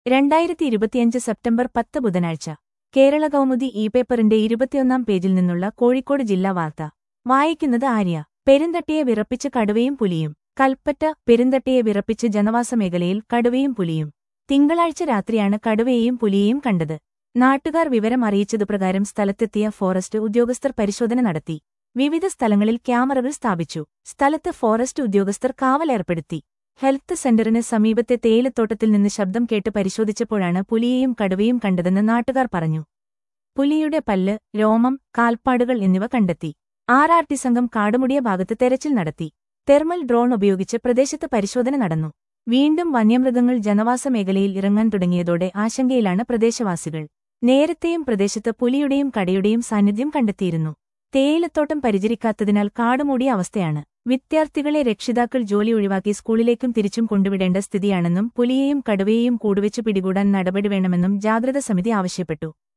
രണ്ടായിരത്തി ഇരുപത്തിയഞ്ച് സെപ്റ്റംബർ പത്ത് ബുധനാഴ്ച കേരള കൗമുദി ഇ പേപ്പറിന്റെ ഇരുപത്തിയൊന്നാം പേജിൽ നിന്നുള്ള കോഴിക്കോട് ജില്ലാ വാർത്ത വായിക്കുന്നത് ആര്യ പെരുന്തട്ടിയെ വിറപ്പിച്ച് കടുവയും പുലിയും കൽപ്പറ്റ പെരുന്തട്ടിയെ വിറപ്പിച്ച് ജനവാസ മേഖലയിൽ കടുവയും പുലിയും തിങ്കളാഴ്ച രാത്രിയാണ് കടുവയെയും പുലിയെയും കണ്ടത് നാട്ടുകാർ വിവരം അറിയിച്ചതുപ്രകാരം സ്ഥലത്തെത്തിയ ഫോറസ്റ്റ് ഉദ്യോഗസ്ഥർ പരിശോധന നടത്തി വിവിധ സ്ഥലങ്ങളിൽ ക്യാമറകൾ സ്ഥാപിച്ചു സ്ഥലത്ത് ഫോറസ്റ്റ് ഉദ്യോഗസ്ഥർ കാവലേർപ്പെടുത്തി ഹെൽത്ത് സെന്ററിന് സമീപത്തെ തേയിലത്തോട്ടത്തിൽ നിന്ന് ശബ്ദം കേട്ട് പരിശോധിച്ചപ്പോഴാണ് പുലിയെയും കടുവയും കണ്ടതെന്ന് നാട്ടുകാർ പറഞ്ഞു പുലിയുടെ പല്ല് രോമം കാൽപ്പാടുകൾ എന്നിവ കണ്ടെത്തി ആർ ആർ ടി സംഘം കാടുമുടിയ ഭാഗത്ത് തെരച്ചിൽ നടത്തി തെർമൽ ഡ്രോൺ ഉപയോഗിച്ച് പ്രദേശത്ത് പരിശോധന നടന്നു വീണ്ടും വന്യമൃഗങ്ങൾ ജനവാസ മേഖലയിൽ ഇറങ്ങാൻ തുടങ്ങിയതോടെ ആശങ്കയിലാണ് പ്രദേശവാസികൾ നേരത്തെയും പ്രദേശത്ത് പുലിയുടെയും കടയുടെയും സാന്നിധ്യം കണ്ടെത്തിയിരുന്നു തേയിലത്തോട്ടം പരിചരിക്കാത്തതിനാൽ കാടുമൂടിയ അവസ്ഥയാണ് വിദ്യാർത്ഥികളെ രക്ഷിതാക്കൾ ജോലി ഒഴിവാക്കി സ്കൂളിലേക്കും തിരിച്ചും കൊണ്ടുവിടേണ്ട സ്ഥിതിയാണെന്നും പുലിയെയും കടുവയെയും കൂടുവെച്ചു പിടികൂടാൻ നടപടി വേണമെന്നും ജാഗ്രത സമിതി ആവശ്യപ്പെട്ടു